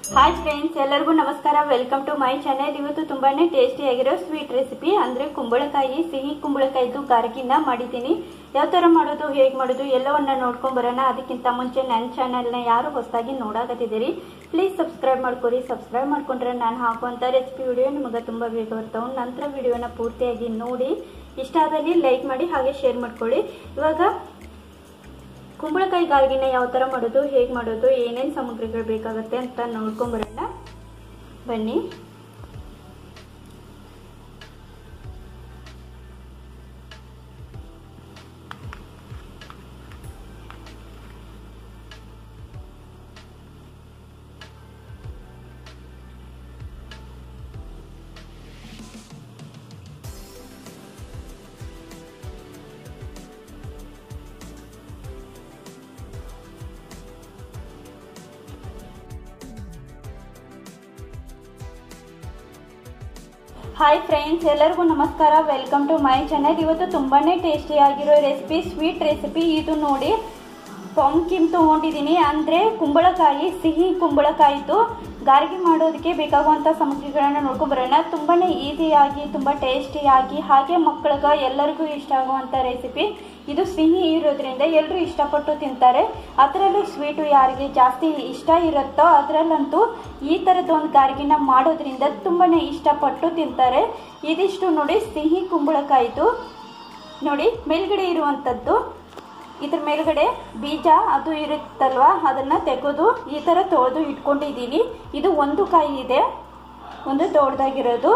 hi friends ಎಲ್ಲರಿಗೂ ನಮಸ್ಕಾರ welcome to my channel ಇವತ್ತು ತುಂಬಾನೇ ಟೇಸ್ಟಿಯಾಗಿರೋ ಸ್ವೀಟ್ ರೆಸಿಪಿ ಅಂದ್ರೆ ಕುಂಬಳಕಾಯಿ ಸಿಹಿ ಕುಂಬಳಕಾಯಿದು ಗಾರ್ಗಿನ ಮಾಡಿದ್ದೀನಿ ಯಾವ ತರ ಮಾಡೋದು ಹೇಗೆ ಮಾಡೋದು ಎಲ್ಲವನ್ನ ನೋಡ್ಕೊಂಡ್ ಬರೋಣ ಅದಕ್ಕಿಂತ ಮುಂಚೆ ನನ್ನ ಚಾನೆಲ್ನ ಯಾರು ಹೊಸದಾಗಿ ನೋಡಾಕತ್ತಿದ್ದೀರಿ ಪ್ಲೀಸ್ ಸಬ್ಸ್ಕ್ರೈಬ್ ಮಾಡ್ಕೊರಿ ಸಬ್ಸ್ಕ್ರೈಬ್ ಮಾಡ್ಕೊಂಡ್ರೆ ನಾನು ಹಾಕುವಂತ ರೆಸಿಪಿ ವಿಡಿಯೋ ನಿಮಗೆ ತುಂಬಾ ಬೇಗ ಬರ್ತಾವೆ ನಂತರ ವಿಡಿಯೋನ ಪೂರ್ತಿಯಾಗಿ ನೋಡಿ ಇಷ್ಟ ಆದಲ್ಲಿ ಲೈಕ್ ಮಾಡಿ ಹಾಗೆ ಶೇರ್ ಮಾಡ್ಕೊಳ್ಳಿ ಇವಾಗ ಕುಂಬಳಕಾಯಿ ಗಾರ್ಗಿನ ಯಾವ ತರ ಮಾಡೋದು ಹೇಗೆ ಮಾಡೋದು ಏನೇನು ಸಾಮಗ್ರಿಗಳು ಬೇಕಾಗುತ್ತೆ ಅಂತ ನೋಡ್ಕೊಂಡ್ ಬರೋಣ ಬನ್ನಿ ಹಾಯ್ ಫ್ರೆಂಡ್ಸ್ ಎಲ್ಲರಿಗೂ ನಮಸ್ಕಾರ ವೆಲ್ಕಮ್ ಟು ಮೈ ಚಾನೆಲ್ ಇವತ್ತು ತುಂಬಾನೇ ಟೇಸ್ಟಿಯಾಗಿರೋ ರೆಸಿಪಿ ಸ್ವೀಟ್ ರೆಸಿಪಿ ಇದು ನೋಡಿ ಪಂಕಿಮ್ ತೊಗೊಂಡಿದ್ದೀನಿ ಅಂದರೆ ಕುಂಬಳಕಾಯಿ ಸಿಹಿ ಕುಂಬಳಕಾಯಿದು ಗಾರ್ಗಿ ಮಾಡೋದಕ್ಕೆ ಬೇಕಾಗುವಂಥ ಸಾಮಗ್ರಿಗಳನ್ನ ನೋಡ್ಕೊಂಡ್ ಬರೋಣ ತುಂಬಾನೇ ಈಸಿಯಾಗಿ ತುಂಬ ಟೇಸ್ಟಿಯಾಗಿ ಹಾಗೆ ಮಕ್ಕಳಿಗೆ ಎಲ್ಲರಿಗೂ ಇಷ್ಟ ಆಗುವಂಥ ರೆಸಿಪಿ ಇದು ಸಿಹಿ ಇರೋದ್ರಿಂದ ಎಲ್ಲರೂ ಇಷ್ಟಪಟ್ಟು ತಿಂತಾರೆ ಅದರಲ್ಲೂ ಸ್ವೀಟು ಯಾರಿಗೆ ಜಾಸ್ತಿ ಇಷ್ಟ ಇರುತ್ತೋ ಅದರಲ್ಲಂತೂ ಈ ಥರದ್ದು ಒಂದು ಗಾರ್ಗಿನ ಮಾಡೋದ್ರಿಂದ ತುಂಬಾನೇ ಇಷ್ಟಪಟ್ಟು ತಿಂತಾರೆ ಇದಿಷ್ಟು ನೋಡಿ ಸಿಹಿ ಕುಂಬಳಕಾಯಿದು ನೋಡಿ ಮೇಲ್ಗಡೆ ಇರುವಂಥದ್ದು ಇದ್ರ ಮೇಲ್ಗಡೆ ಬೀಜ ಅದು ಇರುತ್ತಲ್ವಾ ಅದನ್ನ ತೆಗೆದು ಈ ಥರ ತೊಳೆದು ಇಟ್ಕೊಂಡಿದ್ದೀನಿ ಇದು ಒಂದು ಕಾಯಿ ಇದೆ ಒಂದು ದೊಡ್ಡದಾಗಿರೋದು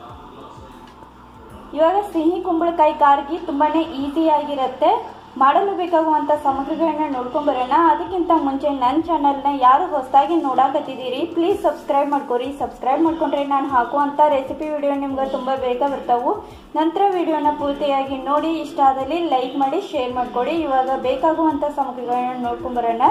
ಇವಾಗ ಸಿಹಿ ಕುಂಬಳಕಾಯಿ ಗಾರ್ಗಿ ತುಂಬಾನೇ ಈಸಿಯಾಗಿರುತ್ತೆ ಮಾಡಲು ಬೇಕಾಗುವಂಥ ಸಾಮಗ್ರಿಗಳನ್ನ ನೋಡ್ಕೊಂಡ್ ಬರೋಣ ಅದಕ್ಕಿಂತ ಮುಂಚೆ ನನ್ನ ಚಾನಲ್ನ ಯಾರು ಹೊಸದಾಗಿ ನೋಡಾಕತ್ತಿದ್ದೀರಿ ಪ್ಲೀಸ್ ಸಬ್ಸ್ಕ್ರೈಬ್ ಮಾಡ್ಕೊರಿ ಸಬ್ಸ್ಕ್ರೈಬ್ ಮಾಡ್ಕೊಂಡ್ರೆ ನಾನು ಹಾಕುವಂಥ ರೆಸಿಪಿ ವಿಡಿಯೋ ನಿಮ್ಗೆ ತುಂಬ ಬೇಗ ಬರ್ತಾವು ನಂತರ ವಿಡಿಯೋನ ಪೂರ್ತಿಯಾಗಿ ನೋಡಿ ಇಷ್ಟ ಆದಲ್ಲಿ ಲೈಕ್ ಮಾಡಿ ಶೇರ್ ಮಾಡ್ಕೊಡಿ ಇವಾಗ ಬೇಕಾಗುವಂಥ ಸಾಮಗ್ರಿಗಳನ್ನ ನೋಡ್ಕೊಂಡ್ ಬರೋಣ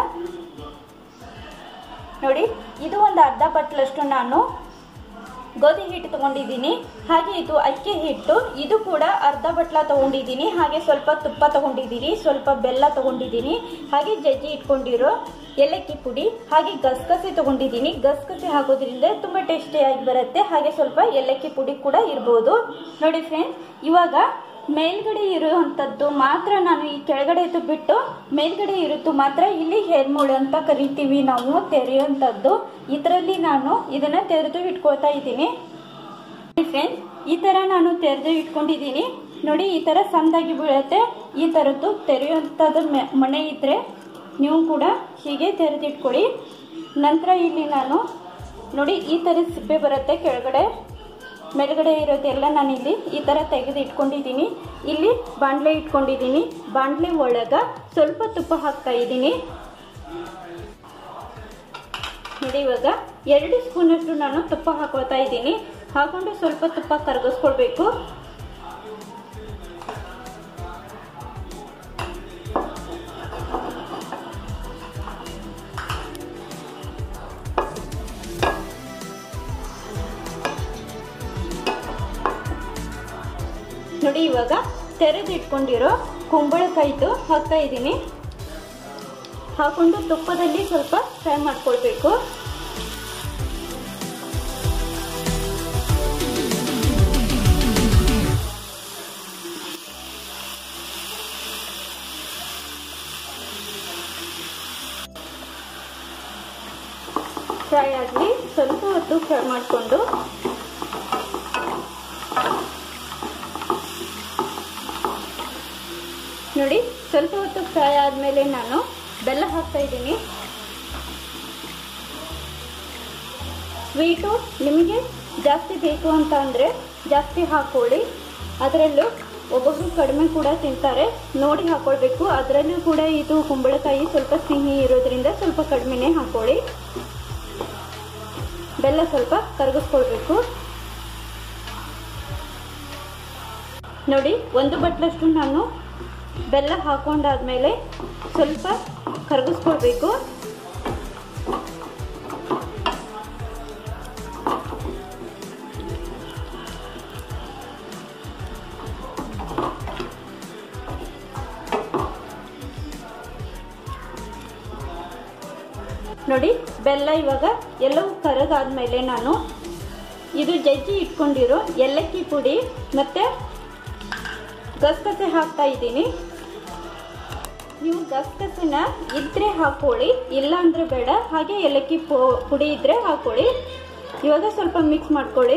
ನೋಡಿ ಇದು ಒಂದು ಅರ್ಧ ಬಟ್ಲಷ್ಟು ನಾನು ಗೋಧಿ ಹಿಟ್ಟು ತಗೊಂಡಿದ್ದೀನಿ ಹಾಗೆ ಇದು ಅಕ್ಕಿ ಹಿಟ್ಟು ಇದು ಕೂಡ ಅರ್ಧ ಬಟ್ಲ ತಗೊಂಡಿದ್ದೀನಿ ಹಾಗೆ ಸ್ವಲ್ಪ ತುಪ್ಪ ತಗೊಂಡಿದ್ದೀನಿ ಸ್ವಲ್ಪ ಬೆಲ್ಲ ತಗೊಂಡಿದ್ದೀನಿ ಹಾಗೆ ಜಜ್ಜಿ ಇಟ್ಕೊಂಡಿರೋ ಏಲಕ್ಕಿ ಪುಡಿ ಹಾಗೆ ಗಸಗಸೆ ತಗೊಂಡಿದ್ದೀನಿ ಗಸಗಸೆ ಹಾಕೋದ್ರಿಂದ ತುಂಬ ಟೇಸ್ಟಿಯಾಗಿ ಬರುತ್ತೆ ಹಾಗೆ ಸ್ವಲ್ಪ ಏಲಕ್ಕಿ ಪುಡಿ ಕೂಡ ಇರ್ಬೋದು ನೋಡಿ ಫ್ರೆಂಡ್ಸ್ ಇವಾಗ ಮೇಲ್ಗಡೆ ಇರುವಂಥದ್ದು ಮಾತ್ರ ನಾನು ಈ ಕೆಳಗಡೆದು ಬಿಟ್ಟು ಮೇಲ್ಗಡೆ ಇರುತ್ತು ಮಾತ್ರ ಇಲ್ಲಿ ಹೆರ್ಮುಳು ಅಂತ ಕರಿತೀವಿ ನಾವು ತೆರೆಯುವಂಥದ್ದು ಇದರಲ್ಲಿ ನಾನು ಇದನ್ನ ತೆರೆದು ಇಟ್ಕೊಳ್ತಾ ಇದ್ದೀನಿ ಫ್ರೆಂಡ್ಸ್ ಈ ತರ ನಾನು ತೆರೆದು ಇಟ್ಕೊಂಡಿದ್ದೀನಿ ನೋಡಿ ಈ ತರ ಸಣ್ಣದಾಗಿ ಬೀಳುತ್ತೆ ಈ ತರದ್ದು ತೆರೆಯುವಂಥದ್ದು ಮನೆ ಇದ್ರೆ ನೀವು ಕೂಡ ಹೀಗೆ ತೆರೆದಿಟ್ಕೊಳ್ಳಿ ನಂತರ ಇಲ್ಲಿ ನಾನು ನೋಡಿ ಈ ಥರ ಸಿಪ್ಪೆ ಬರುತ್ತೆ ಕೆಳಗಡೆ ಮೇಲ್ಗಡೆ ಇರೋದೆಲ್ಲ ನಾನು ಇಲ್ಲಿ ಈ ಥರ ತೆಗೆದು ಇಟ್ಕೊಂಡಿದ್ದೀನಿ ಇಲ್ಲಿ ಬಾಣಲೆ ಇಟ್ಕೊಂಡಿದ್ದೀನಿ ಬಾಣಲೆ ಒಳಗ ಸ್ವಲ್ಪ ತುಪ್ಪ ಹಾಕ್ತಾ ಇದ್ದೀನಿ ನೋಡಿ ಇವಾಗ ಎರಡು ಸ್ಪೂನಷ್ಟು ನಾನು ತುಪ್ಪ ಹಾಕೊಳ್ತಾ ಇದ್ದೀನಿ ಹಾಕೊಂಡು ಸ್ವಲ್ಪ ತುಪ್ಪ ಕರಗಿಸ್ಕೊಳ್ಬೇಕು ನೋಡಿ ಇವಾಗ ತೆರೆದು ಇಟ್ಕೊಂಡಿರೋ ಕುಂಬಳಕಾಯಿದು ಹಾಕ್ತಾ ಇದ್ದೀನಿ ಹಾಕೊಂಡು ತುಪ್ಪದಲ್ಲಿ ಸ್ವಲ್ಪ ಫ್ರೈ ಮಾಡ್ಕೊಳ್ಬೇಕು ಫ್ರೈ ಆಗಲಿ ಸ್ವಲ್ಪ ಹೊತ್ತು ಫ್ರೈ ಮಾಡಿಕೊಂಡು ನೋಡಿ ಸ್ವಲ್ಪ ಹೊತ್ತು ಫ್ರೈ ಆದಮೇಲೆ ನಾನು ಬೆಲ್ಲ ಹಾಕ್ತಾ ಇದ್ದೀನಿ ಸ್ವೀಟು ನಿಮಗೆ ಜಾಸ್ತಿ ಬೇಕು ಅಂತ ಅಂದರೆ ಜಾಸ್ತಿ ಹಾಕೊಳ್ಳಿ ಅದರಲ್ಲೂ ಒಬ್ಬೊಬ್ರು ಕಡಿಮೆ ಕೂಡ ತಿಂತಾರೆ ನೋಡಿ ಹಾಕೊಳ್ಬೇಕು ಅದರಲ್ಲೂ ಕೂಡ ಇದು ಕುಂಬಳಕಾಯಿ ಸ್ವಲ್ಪ ಸಿಹಿ ಇರೋದ್ರಿಂದ ಸ್ವಲ್ಪ ಕಡಿಮೆನೇ ಹಾಕೊಳ್ಳಿ ಬೆಲ್ಲ ಸ್ವಲ್ಪ ಕರಗಿಸ್ಕೊಳ್ಬೇಕು ನೋಡಿ ಒಂದು ಬಟ್ಲಷ್ಟು ನಾನು ಬೆಲ್ಲ ಹಾಕೊಂಡಾದ್ಮೇಲೆ ಸ್ವಲ್ಪ ಕರಗಿಸ್ಕೊಳ್ಬೇಕು ನೋಡಿ ಬೆಲ್ಲ ಇವಾಗ ಎಲ್ಲವೂ ಕರಗಾದ್ಮೇಲೆ ನಾನು ಇದು ಜಜ್ಜಿ ಇಟ್ಕೊಂಡಿರೋ ಏಲಕ್ಕಿ ಪುಡಿ ಮತ್ತು ಗಸಗಸೆ ಹಾಕ್ತಾ ಇದ್ದೀನಿ ನೀವು ಗಸಗಸೆನ ಇದ್ರೆ ಹಾಕೊಳ್ಳಿ ಇಲ್ಲ ಅಂದ್ರೆ ಬೇಡ ಹಾಗೆ ಏಲಕ್ಕಿ ಪುಡಿ ಇದ್ರೆ ಹಾಕೊಳ್ಳಿ ಇವಾಗ ಸ್ವಲ್ಪ ಮಿಕ್ಸ್ ಮಾಡ್ಕೊಳ್ಳಿ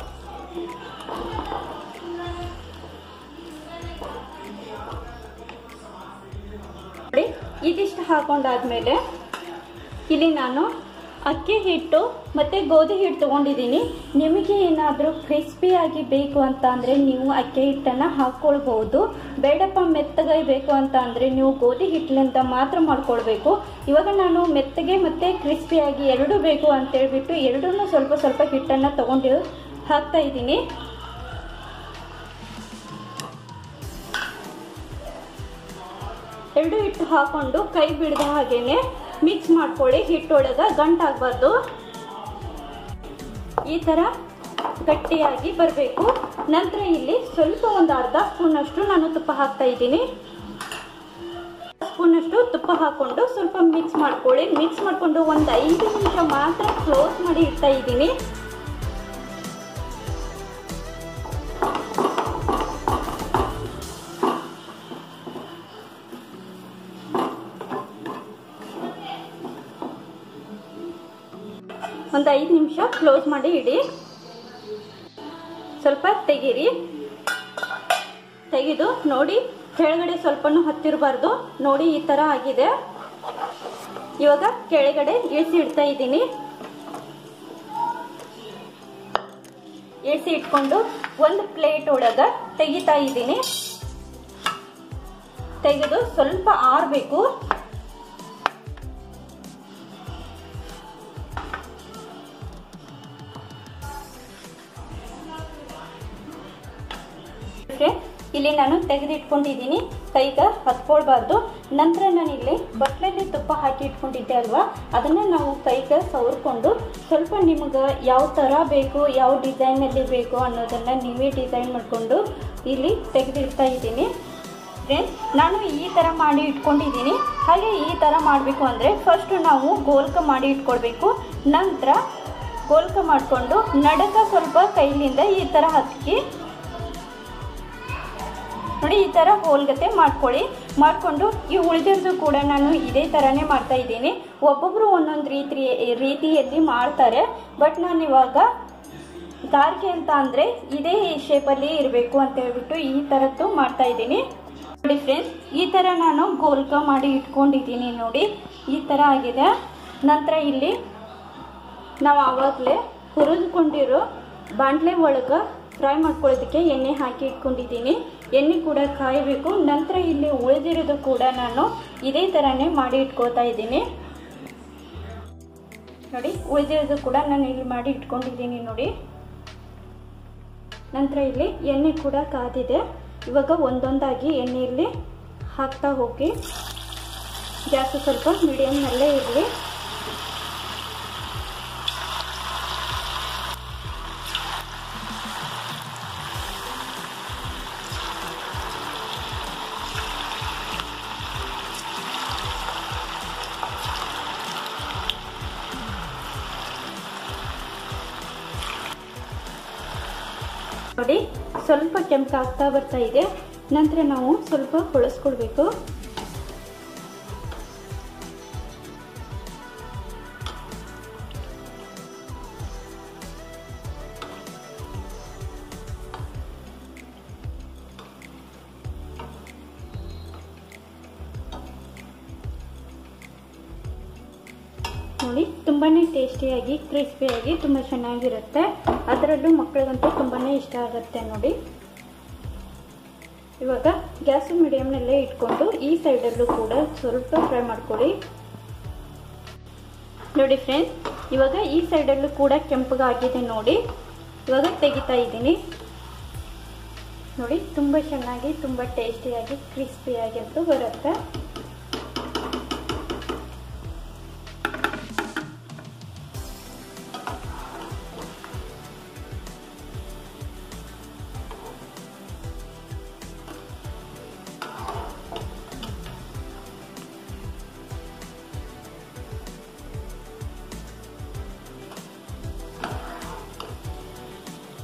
ನೋಡಿ ಇದಿಷ್ಟು ಹಾಕೊಂಡಾದ್ಮೇಲೆ ಇಲ್ಲಿ ನಾನು ಅಕ್ಕಿ ಹಿಟ್ಟು ಮತ್ತು ಗೋಧಿ ಹಿಟ್ಟು ತೊಗೊಂಡಿದ್ದೀನಿ ನಿಮಗೆ ಏನಾದರೂ ಕ್ರಿಸ್ಪಿಯಾಗಿ ಬೇಕು ಅಂತ ಅಂದರೆ ನೀವು ಅಕ್ಕಿ ಹಿಟ್ಟನ್ನು ಹಾಕ್ಕೊಳ್ಬೋದು ಬೇಡಪ್ಪ ಮೆತ್ತಗೆ ಬೇಕು ಅಂತ ಅಂದರೆ ನೀವು ಗೋಧಿ ಹಿಟ್ಟಿನಿಂದ ಮಾತ್ರ ಮಾಡ್ಕೊಳ್ಬೇಕು ಇವಾಗ ನಾನು ಮೆತ್ತಗೆ ಮತ್ತು ಕ್ರಿಸ್ಪಿಯಾಗಿ ಎರಡೂ ಬೇಕು ಅಂತೇಳ್ಬಿಟ್ಟು ಎರಡೂ ಸ್ವಲ್ಪ ಸ್ವಲ್ಪ ಹಿಟ್ಟನ್ನು ತೊಗೊಂಡು ಹಾಕ್ತಾ ಇದ್ದೀನಿ ಎರಡು ಹಿಟ್ಟು ಹಾಕೊಂಡು ಕೈ ಬಿಡದ ಹಾಗೇನೆ ಮಿಕ್ಸ್ ಮಾಡ್ಕೊಳ್ಳಿ ಹಿಟ್ಟೊಳಗೆ ಗಂಟಾಗಬಾರ್ದು ಈ ಥರ ಗಟ್ಟಿಯಾಗಿ ಬರಬೇಕು ನಂತರ ಇಲ್ಲಿ ಸ್ವಲ್ಪ ಒಂದು ಅರ್ಧ ಸ್ಪೂನಷ್ಟು ನಾನು ತುಪ್ಪ ಹಾಕ್ತಾ ಇದ್ದೀನಿ ಸ್ಪೂನಷ್ಟು ತುಪ್ಪ ಹಾಕೊಂಡು ಸ್ವಲ್ಪ ಮಿಕ್ಸ್ ಮಾಡ್ಕೊಳ್ಳಿ ಮಿಕ್ಸ್ ಮಾಡಿಕೊಂಡು ಒಂದು ಐದು ನಿಮಿಷ ಮಾತ್ರ ಕ್ಲೋಸ್ ಮಾಡಿ ಇಡ್ತಾ ಇದ್ದೀನಿ ಒಂದು ಐದು ನಿಮಿಷ ಕ್ಲೋಸ್ ಮಾಡಿ ಇಡಿ ಸ್ವಲ್ಪ ತೆಗೀರಿ ತೆಗೆದು ನೋಡಿ ಕೆಳಗಡೆ ಸ್ವಲ್ಪನೂ ಹತ್ತಿರಬಾರ್ದು ನೋಡಿ ಈ ಥರ ಆಗಿದೆ ಇವಾಗ ಕೆಳಗಡೆ ಇಳಿಸಿ ಇಡ್ತಾ ಇದ್ದೀನಿ ಇಳಿಸಿ ಇಟ್ಕೊಂಡು ಒಂದು ಪ್ಲೇಟ್ ಒಳಗ ತೆಗಿತಾ ಇದ್ದೀನಿ ತೆಗೆದು ಸ್ವಲ್ಪ ಆರಬೇಕು ಇಲ್ಲಿ ನಾನು ತೆಗೆದಿಟ್ಕೊಂಡಿದ್ದೀನಿ ಕೈಗೆ ಹತ್ಕೊಳ್ಬಾರ್ದು ನಂತರ ನಾನಿಲ್ಲಿ ಬಟ್ಲಲ್ಲಿ ತುಪ್ಪ ಹಾಕಿ ಇಟ್ಕೊಂಡಿದ್ದೆ ಅಲ್ವಾ ಅದನ್ನು ನಾವು ಕೈಗೆ ಸವರ್ಕೊಂಡು ಸ್ವಲ್ಪ ನಿಮ್ಗೆ ಯಾವ ಥರ ಬೇಕು ಯಾವ ಡಿಸೈನಲ್ಲಿ ಬೇಕು ಅನ್ನೋದನ್ನು ನೀವೇ ಡಿಸೈನ್ ಮಾಡಿಕೊಂಡು ಇಲ್ಲಿ ತೆಗೆದಿಡ್ತಾ ಇದ್ದೀನಿ ಫ್ರೆಂಡ್ಸ್ ನಾನು ಈ ಥರ ಮಾಡಿ ಇಟ್ಕೊಂಡಿದ್ದೀನಿ ಹಾಗೆ ಈ ಥರ ಮಾಡಬೇಕು ಅಂದರೆ ಫಸ್ಟು ನಾವು ಗೋಲ್ಕ ಮಾಡಿ ಇಟ್ಕೊಳ್ಬೇಕು ನಂತರ ಗೋಲ್ಕ ಮಾಡಿಕೊಂಡು ನಡಕ ಸ್ವಲ್ಪ ಕೈಲಿಂದ ಈ ಥರ ಹತ್ತಿ ನೋಡಿ ಈ ಥರ ಹೋಲ್ಗತೆ ಮಾಡ್ಕೊಳ್ಳಿ ಮಾಡಿಕೊಂಡು ಈ ಉಳಿದಿರೋದು ಕೂಡ ನಾನು ಇದೇ ಥರನೇ ಮಾಡ್ತಾ ಇದ್ದೀನಿ ಒಬ್ಬೊಬ್ಬರು ಒಂದೊಂದು ರೀತಿ ರೀತಿಯಲ್ಲಿ ಮಾಡ್ತಾರೆ ಬಟ್ ನಾನು ಇವಾಗ ಗಾರ್ಗೆ ಅಂತ ಅಂದರೆ ಇದೇ ಶೇಪಲ್ಲಿ ಇರಬೇಕು ಅಂತ ಹೇಳ್ಬಿಟ್ಟು ಈ ಥರದ್ದು ಮಾಡ್ತಾ ಇದ್ದೀನಿ ನೋಡಿ ಫ್ರೆಂಡ್ಸ್ ಈ ಥರ ನಾನು ಗೋಲ್ಕ ಮಾಡಿ ಇಟ್ಕೊಂಡಿದ್ದೀನಿ ನೋಡಿ ಈ ಥರ ಆಗಿದೆ ನಂತರ ಇಲ್ಲಿ ನಾವು ಆವಾಗಲೇ ಹುರಿದುಕೊಂಡಿರೋ ಬಾಣಲೆ ಒಳಗೆ ಫ್ರೈ ಮಾಡ್ಕೊಳ್ಳೋದಕ್ಕೆ ಎಣ್ಣೆ ಹಾಕಿ ಇಟ್ಕೊಂಡಿದ್ದೀನಿ ಎಣ್ಣೆ ಕೂಡ ಕಾಯಬೇಕು ನಂತರ ಇಲ್ಲಿ ಉಳಿದಿರೋದು ಕೂಡ ನಾನು ಇದೇ ಥರನೇ ಮಾಡಿ ಇಟ್ಕೊಳ್ತಾ ಇದ್ದೀನಿ ನೋಡಿ ಉಳಿದಿರೋದು ಕೂಡ ನಾನು ಇಲ್ಲಿ ಮಾಡಿ ಇಟ್ಕೊಂಡಿದ್ದೀನಿ ನೋಡಿ ನಂತರ ಇಲ್ಲಿ ಎಣ್ಣೆ ಕೂಡ ಕಾದಿದೆ ಇವಾಗ ಒಂದೊಂದಾಗಿ ಎಣ್ಣೆಯಲ್ಲಿ ಹಾಕ್ತಾ ಹೋಗಿ ಗ್ಯಾಸ್ ಸ್ವಲ್ಪ ಮೀಡಿಯಮ್ನಲ್ಲೇ ಇರಲಿ ನೋಡಿ ಸ್ವಲ್ಪ ಕೆಂಪಾಗ್ತಾ ಬರ್ತಾ ಇದೆ ನಂತರ ನಾವು ಸ್ವಲ್ಪ ಹೊಳಸ್ಕೊಳ್ಬೇಕು ನೋಡಿ ತುಂಬಾ ಟೇಸ್ಟಿಯಾಗಿ ಕ್ರಿಸ್ಪಿಯಾಗಿ ತುಂಬ ಚೆನ್ನಾಗಿರುತ್ತೆ ಅದರಲ್ಲೂ ಮಕ್ಕಳಿಗಂತೂ ತುಂಬಾ ಇಷ್ಟ ಆಗುತ್ತೆ ನೋಡಿ ಇವಾಗ ಗ್ಯಾಸ್ ಮೀಡಿಯಮ್ನಲ್ಲೇ ಇಟ್ಕೊಂಡು ಈ ಸೈಡಲ್ಲೂ ಕೂಡ ಸ್ವಲ್ಪ ಫ್ರೈ ಮಾಡ್ಕೊಳ್ಳಿ ನೋಡಿ ಫ್ರೆಂಡ್ಸ್ ಇವಾಗ ಈ ಸೈಡಲ್ಲೂ ಕೂಡ ಕೆಂಪಗಾಗಿದೆ ನೋಡಿ ಇವಾಗ ತೆಗಿತಾ ಇದ್ದೀನಿ ನೋಡಿ ತುಂಬ ಚೆನ್ನಾಗಿ ತುಂಬ ಟೇಸ್ಟಿಯಾಗಿ ಕ್ರಿಸ್ಪಿಯಾಗಿ ಅಂತೂ ಬರುತ್ತೆ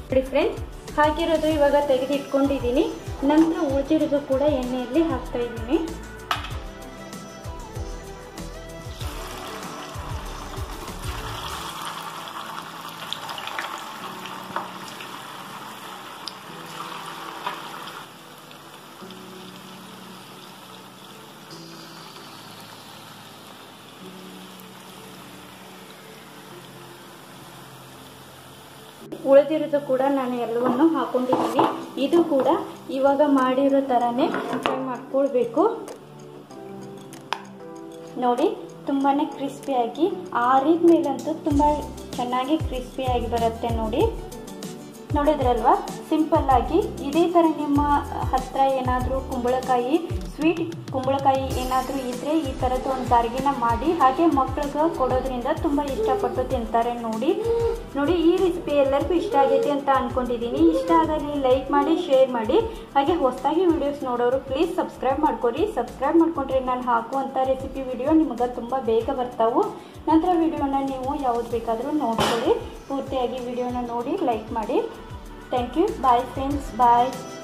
ನೋಡಿ ಫ್ರೆಂಡ್ಸ್ ಹಾಕಿರೋದು ಇವಾಗ ತೆಗೆದು ಇಟ್ಕೊಂಡಿದ್ದೀನಿ ನಂತರ ಉಳಿದಿರೋದು ಕೂಡ ಎಣ್ಣೆಯಲ್ಲಿ ಹಾಕ್ತಾ ಇದ್ದೀನಿ ಉಳಿದಿರೋದು ಕೂಡ ನಾನು ಎಲ್ಲವನ್ನು ಹಾಕೊಂಡಿದ್ದೀನಿ ಇದು ಕೂಡ ಇವಾಗ ಮಾಡಿರೋ ಥರನೇ ಫ್ರೈ ಮಾಡ್ಕೊಳ್ಬೇಕು ನೋಡಿ ತುಂಬಾ ಕ್ರಿಸ್ಪಿಯಾಗಿ ಆರಿದ ಮೇಲಂತೂ ತುಂಬ ಚೆನ್ನಾಗಿ ಕ್ರಿಸ್ಪಿಯಾಗಿ ಬರುತ್ತೆ ನೋಡಿ ನೋಡಿದ್ರಲ್ವಾ ಸಿಂಪಲ್ ಆಗಿ ಇದೇ ಥರ ನಿಮ್ಮ ಹತ್ರ ಏನಾದರೂ ಕುಂಬಳಕಾಯಿ ಸ್ವೀಟ್ ಕುಂಬಳಕಾಯಿ ಏನಾದರೂ ಇದ್ದರೆ ಈ ಥರದ್ದು ಒಂದು ಗಾರ್ಗಿನ ಮಾಡಿ ಹಾಗೆ ಮಕ್ಳಿಗೆ ಕೊಡೋದ್ರಿಂದ ತುಂಬ ಇಷ್ಟಪಟ್ಟು ತಿಂತಾರೆ ನೋಡಿ ನೋಡಿ ಈ ರೆಸಿಪಿ ಎಲ್ಲರಿಗೂ ಇಷ್ಟ ಆಗೈತೆ ಅಂತ ಅಂದ್ಕೊಂಡಿದ್ದೀನಿ ಇಷ್ಟ ಆದಲ್ಲಿ ಲೈಕ್ ಮಾಡಿ ಶೇರ್ ಮಾಡಿ ಹಾಗೆ ಹೊಸದಾಗಿ ವಿಡಿಯೋಸ್ ನೋಡೋರು ಪ್ಲೀಸ್ ಸಬ್ಸ್ಕ್ರೈಬ್ ಮಾಡ್ಕೊರಿ ಸಬ್ಸ್ಕ್ರೈಬ್ ಮಾಡ್ಕೊಂಡ್ರೆ ನಾನು ಹಾಕುವಂಥ ರೆಸಿಪಿ ವಿಡಿಯೋ ನಿಮಗೆ ತುಂಬ ಬೇಗ ಬರ್ತಾವೆ ನಂತರ ವಿಡಿಯೋನ ನೀವು ಯಾವ್ದು ಬೇಕಾದರೂ ನೋಡ್ಕೊಳ್ಳಿ ಪೂರ್ತಿಯಾಗಿ ವಿಡಿಯೋನ ನೋಡಿ ಲೈಕ್ ಮಾಡಿ thank you bye friends bye